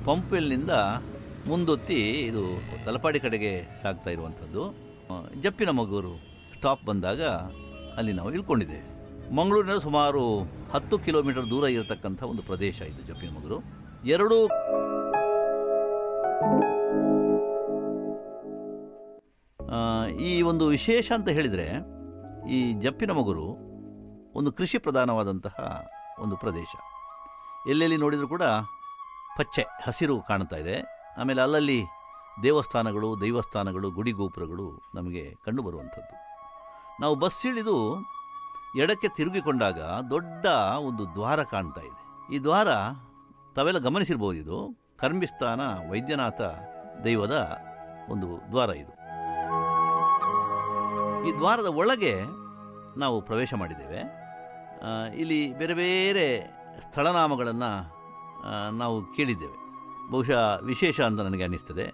ಪಂಪೆಲ್ನಿಂದ ಮುಂದೊತ್ತಿ ಇದು ತಲಪಾಡಿ ಕಡೆಗೆ ಸಾಗ್ತಾ ಇರುವಂಥದ್ದು ಆ, ಜಪ್ಪಿನ ಮಗೂರು ಸ್ಟಾಪ್ ಬಂದಾಗ ಅಲ್ಲಿ ನಾವು ಇಳ್ಕೊಂಡಿದ್ದೇವೆ ಮಂಗಳೂರಿನ ಸುಮಾರು ಹತ್ತು ಕಿಲೋಮೀಟರ್ ದೂರ ಇರತಕ್ಕಂಥ ಒಂದು ಪ್ರದೇಶ ಇದು ಜಪ್ಪಿನ ಮಗೂರು ಎರಡೂ ಆ, ಈ ಒಂದು ವಿಶೇಷ ಅಂತ ಹೇಳಿದರೆ ಈ ಜಪ್ಪಿನ ಮಗುರು ಒಂದು ಕೃಷಿ ಪ್ರಧಾನವಾದಂತಹ ಒಂದು ಪ್ರದೇಶ ಎಲ್ಲೆಲ್ಲಿ ನೋಡಿದರೂ ಕೂಡ ಪಚ್ಚೆ ಹಸಿರು ಕಾಣ್ತಾ ಇದೆ ಆಮೇಲೆ ಅಲ್ಲಲ್ಲಿ ದೇವಸ್ಥಾನಗಳು ದೈವಸ್ಥಾನಗಳು ಗುಡಿ ಗೋಪುರಗಳು ನಮಗೆ ಕಂಡುಬರುವಂಥದ್ದು ನಾವು ಬಸ್ ಇಳಿದು ಎಡಕ್ಕೆ ತಿರುಗಿಕೊಂಡಾಗ ದೊಡ್ಡ ಒಂದು ದ್ವಾರ ಕಾಣ್ತಾ ಇದೆ ಈ ದ್ವಾರ ತಾವೆಲ್ಲ ಗಮನಿಸಿರ್ಬೋದು ಇದು ಕರ್ಮಿಸ್ಥಾನ ವೈದ್ಯನಾಥ ದೈವದ ಒಂದು ದ್ವಾರ ಇದು ಈ ದ್ವಾರದ ಒಳಗೆ ನಾವು ಪ್ರವೇಶ ಮಾಡಿದ್ದೇವೆ ಆ, ಇಲ್ಲಿ ಬೇರೆ ಬೇರೆ ಸ್ಥಳನಾಮಗಳನ್ನು ನಾವು ಕೇಳಿದ್ದೇವೆ ಬಹುಶಃ ವಿಶೇಷ ಅಂತ ನನಗೆ ಅನ್ನಿಸ್ತದೆ